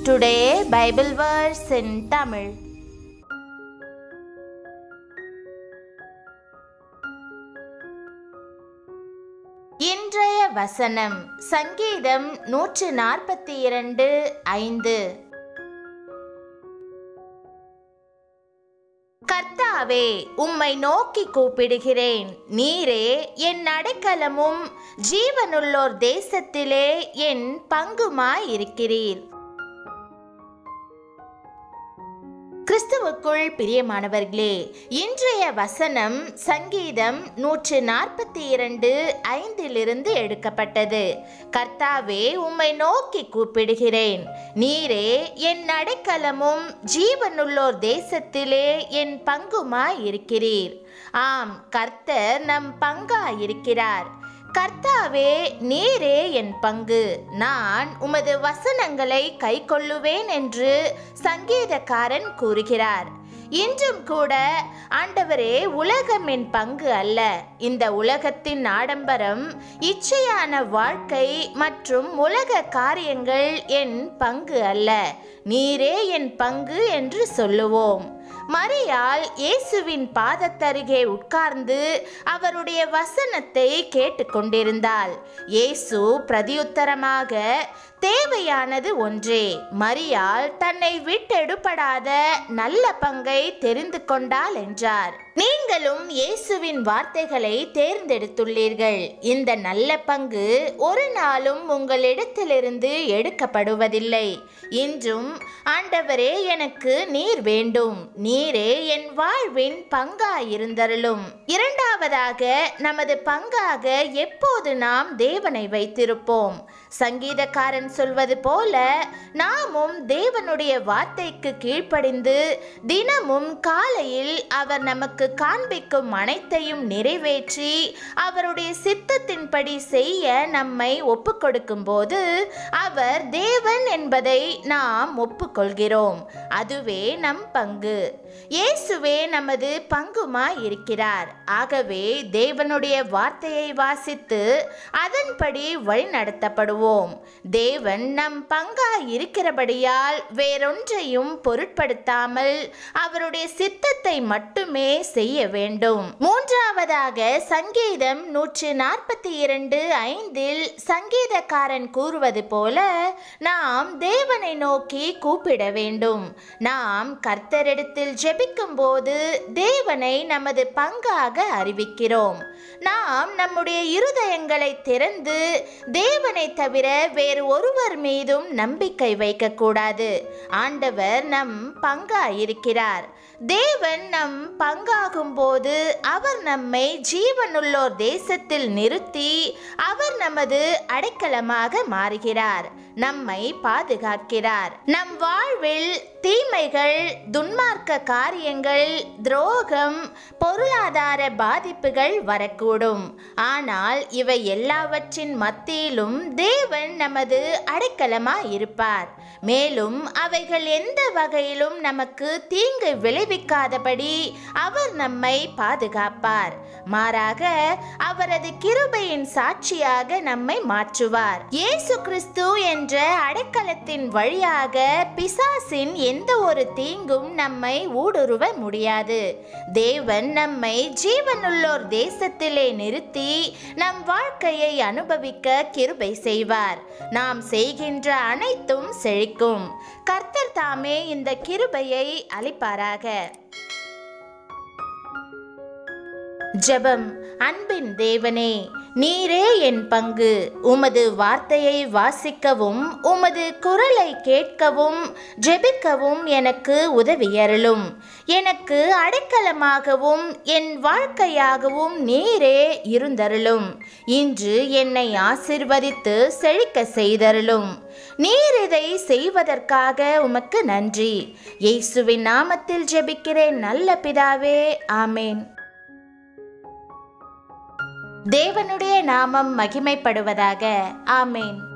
Today Bible verse in Tamil. இன்றைய வசனம் சங்கீதம் நூற்று நாற்பத்தி இரண்டு ஐந்து கர்த்தாவே உம்மை நோக்கி கூப்பிடுகிறேன் நீரே என் அடைக்கலமும் ஜீவனுள்ளோர் தேசத்திலே என் பங்குமாயிருக்கிறீர் கிறிஸ்துவுக்குள் பிரியமானவர்களே இன்றைய வசனம் சங்கீதம் நூற்று நாற்பத்தி இரண்டு ஐந்திலிருந்து எடுக்கப்பட்டது கர்த்தாவே உம்மை நோக்கி கூப்பிடுகிறேன் நீரே என் அடைக்கலமும் ஜீவனுள்ளோர் தேசத்திலே என் பங்குமாய் இருக்கிறீர் ஆம் கர்த்தர் நம் பங்காயிருக்கிறார் கர்த்தாவே நீரே என் பங்கு நான் உமது வசனங்களை கைக்கொள்ளுவேன் என்று சங்கீதக்காரன் கூறுகிறார் இன்றும் கூட ஆண்டவரே உலகம் என் பங்கு அல்ல இந்த உலகத்தின் ஆடம்பரம் இச்சையான வாழ்க்கை மற்றும் உலக காரியங்கள் என் பங்கு அல்ல நீரே என் பங்கு என்று சொல்லுவோம் மரியாள் இயேசுவின் பாதத்தருகே உட்கார்ந்து அவருடைய வசனத்தை கேட்டுக்கொண்டிருந்தாள் இயேசு பிரதியுத்தரமாக தேவையானது ஒன்றே மரியாள் தன்னை விட்டெடுபடாத நல்ல பங்கை தெரிந்து கொண்டாள் என்றார் நீங்களும் இயேசுவின் வார்த்தைகளை தேர்ந்தெடுத்துள்ளீர்கள் இந்த நல்ல பங்கு ஒரு நாளும் உங்களிடத்திலிருந்து எடுக்கப்படுவதில்லை இன்றும் ஆண்டவரே எனக்கு நீர் வேண்டும் நீரே என் வாழ்வின் பங்காயிருந்தருளும் இரண்டாவதாக நமது பங்காக எப்போது நாம் தேவனை வைத்திருப்போம் சங்கீதக்காரன் சொல்வது போல நாமும் தேவனுடைய வார்த்தைக்கு கீழ்ப்படிந்து தினமும் காலையில் அவர் நமக்கு காண்பிக்கும் அனைத்தையும் நிறைவேற்றி அவருடைய சித்தத்தின்படி செய்ய நம்மை ஒப்புக்கொடுக்கும் போது அவர் தேவன் என்பதை நாம் ஒப்புக்கொள்கிறோம் அதுவே நம் பங்கு இயேசுவே நமது பங்குமாய் இருக்கிறார் ஆகவே தேவனுடைய வார்த்தையை வாசித்து அதன்படி வழிநடத்தப்படுவோம் தேவன் நம் பங்காய் இருக்கிறபடியால் வேறொன்றையும் பொருட்படுத்தாமல் அவருடைய சித்தத்தை மட்டுமே செய்ய வேண்டும் மூன்றாவதாக சங்கீதம் நூற்று நாற்பத்தி இரண்டு ஐந்தில் சங்கீதக்காரன் கூறுவது போல நாம் தேவனை நோக்கி கூப்பிட வேண்டும் நாம் கர்த்தரிடத்தில் ஜெபிக்கும் போது தேவனை நமது பங்காக அறிவிக்கிறோம் நாம் நம்முடைய இருதயங்களை திறந்து தேவனை தவிர வேறு ஒருவர் மீதும் நம்பிக்கை வைக்கக்கூடாது ஆண்டவர் நம் பங்காயிருக்கிறார் தேவன் நம் பங்காகும் போது அவர் நம்மை ஜீவனுள்ளோர் தேசத்தில் நிறுத்தி அவர் நமது அடைக்கலமாக மாறுகிறார் நம்மை பாதுகாக்கிறார் நம் வாழ்வில் தீமைகள் துன்மார்க்க காரியங்கள் துரோகம் பொருளாதார பாதிப்புகள் வரக்கூடும் ஆனால் இவை எல்லாவற்றின் மத்தியிலும் தேவன் நமது அடைக்கலமாய் இருப்பார் மேலும் அவைகள் எந்த வகையிலும் நமக்கு தீங்கு விளைவிக்காதபடி அவர் நம்மை பாதுகாப்பார் மாறாக அவரது கிருபையின் சாட்சியாக நம்மை மாற்றுவார் இயேசு கிறிஸ்து என்ற அடைக்கலத்தின் வழியாக பிசாசின் எந்த ஒரு தீங்கும் நம்மை ஊடுருவ முடியாது தேவன் நம்மை ஜீவனுள்ளோர் தேசத்திலே நிறுத்தி நம் வாழ்க்கையை அனுபவிக்க கிருபை செய்வார் நாம் செய்கின்ற அனைத்தும் செழிக்கும் கர்த்தர் தாமே இந்த கிருபையை அளிப்பாராக ஜெபம் அன்பின் தேவனே நீரே என் பங்கு உமது வார்த்தையை வாசிக்கவும் உமது குரலை கேட்கவும் ஜெபிக்கவும் எனக்கு உதவியருளும் எனக்கு அடைக்கலமாகவும் என் வாழ்க்கையாகவும் நீரே இருந்தருளும் இன்று என்னை ஆசிர்வதித்து செழிக்க செய்தருளும் நீர் இதை செய்வதற்காக உமக்கு நன்றி இயேசுவின் நாமத்தில் ஜெபிக்கிறேன் நல்ல பிதாவே ஆமேன் தேவனுடைய நாமம் மகிமைப்படுவதாக ஆமேன்